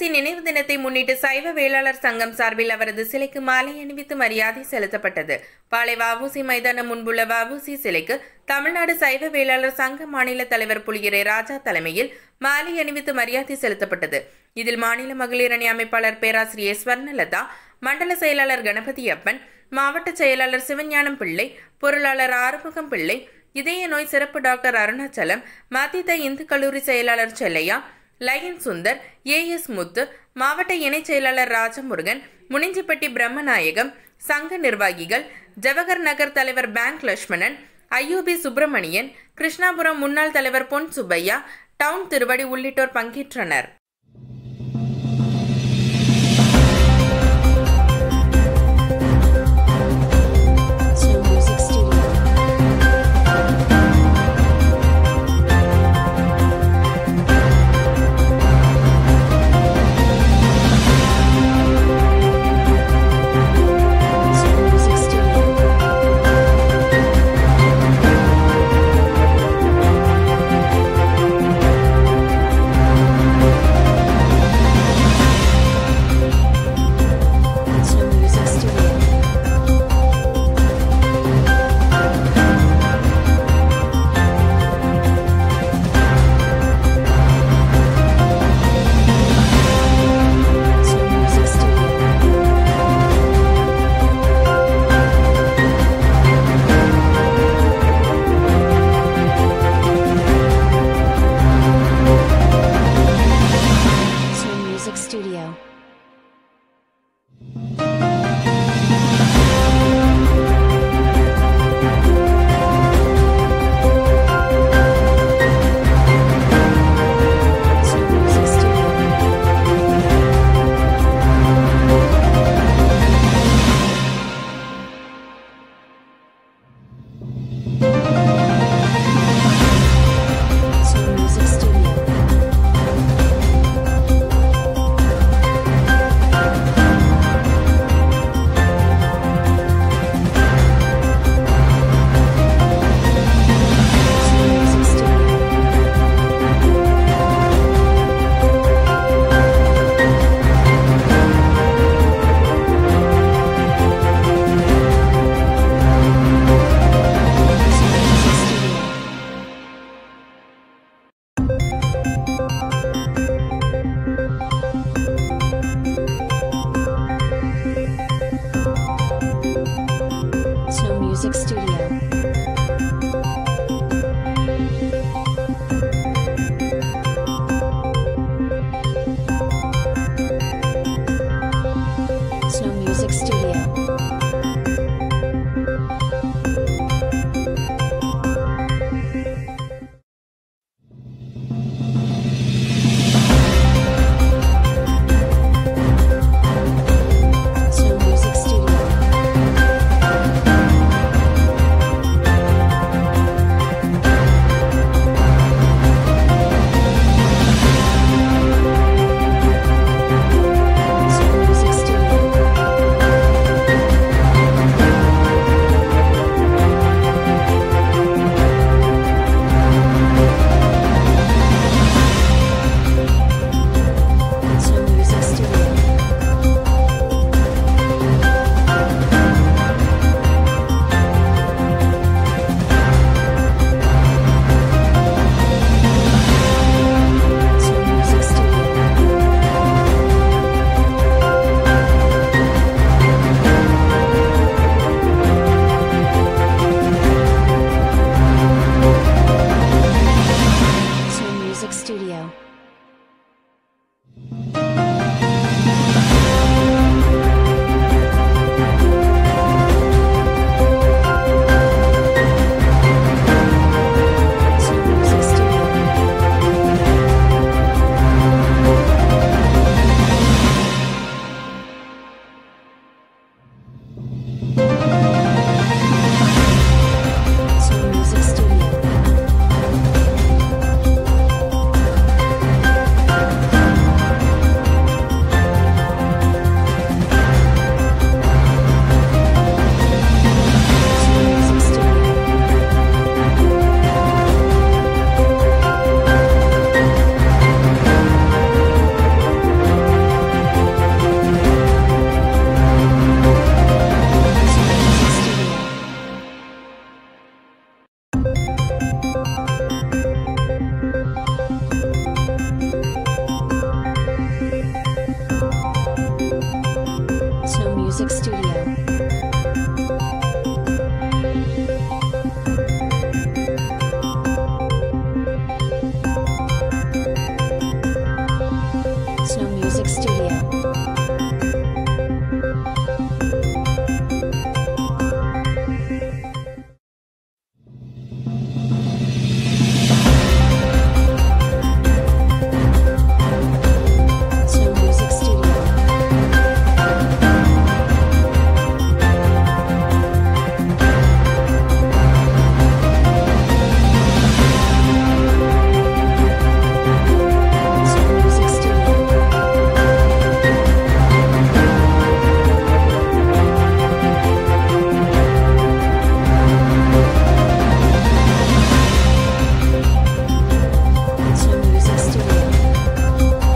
கருணாநிதி நினைவு தினத்தை முன்னிட்டு சைவ வேளாளர் சங்கம் சார்பில் அவரது சிலைக்கு மாலை அணிவித்து மரியாதை செலுத்தப்பட்டது பாளை வஉசி மைதானம் முன்புள்ள வஉசி சிலைக்கு தமிழ்நாடு சைவ வேளாளர் சங்க மாநில தலைவர் புலிகரை ராஜா தலைமையில் மாலை அணிவித்து மரியாதை செலுத்தப்பட்டது இதில் மாநில மகளிர் அணி அமைப்பாளர் பேராசிரியர் ஸ்வர்ணலதா மண்டல செயலாளர் கணபதி அப்பன் மாவட்ட செயலாளர் சிவஞானம் பிள்ளை பொருளாளர் ஆறுமுகம் பிள்ளை இதய நோய் சிறப்பு டாக்டர் அருணாச்சலம் மத்திய இந்து கல்லூரி செயலாளர் செல்லையா லயன் சுந்தர் ஏஎஸ் முத்து மாவட்ட இணைச் செயலாளர் ராஜமுருகன் முனிஞ்சிப்பட்டி பிரம்மநாயகம் சங்க நிர்வாகிகள் ஜவஹர் நகர் தலைவர் பேங்க் லட்சுமணன் ஐயூபி சுப்பிரமணியன் கிருஷ்ணாபுரம் முன்னாள் தலைவர் பொன் சுப்பையா டவுன் திருவடி உள்ளிட்டோர் பங்கேற்றனர் Snow Music Studio. Snow Music Studio. Snow Music Studio. Snow Music Studio. Snow Music Studio. Snow Music Studio. Snow Music Studio. Snow Music Studio. Snow Music Studio. Snow Music Studio. Snow Music Studio. Snow Music Studio. Snow Music Studio. Music Studio. Snow Music Studio. Snow Music Studio. Snow Music Studio. Snow Music Studio.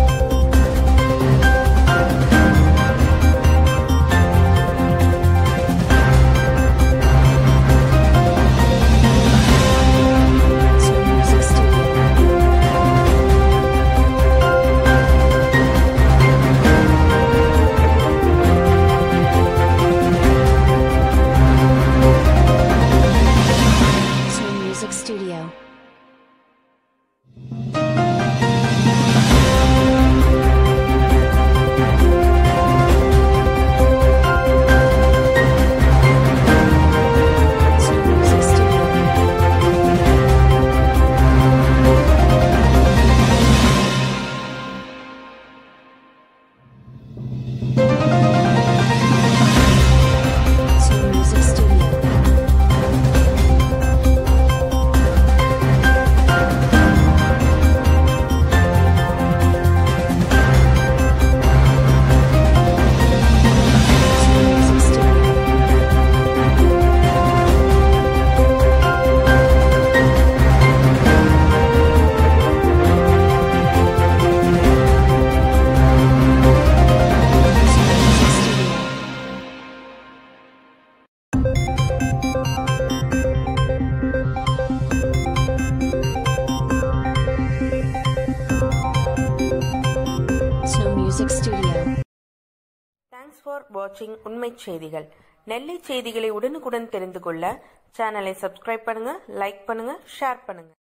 Snow Music Studio. Snow Music Studio. Snow Music Studio. Snow Music Studio. Snow Music Studio. Snow Music Studio. Snow Music Studio. Thanks for வாட்சிங் உண்மை செய்திகள் நெல்லை செய்திகளை உடனுக்குடன் தெரிந்து கொள்ள சேனலை subscribe பண்ணுங்க like பண்ணுங்க ஷேர் பண்ணுங்க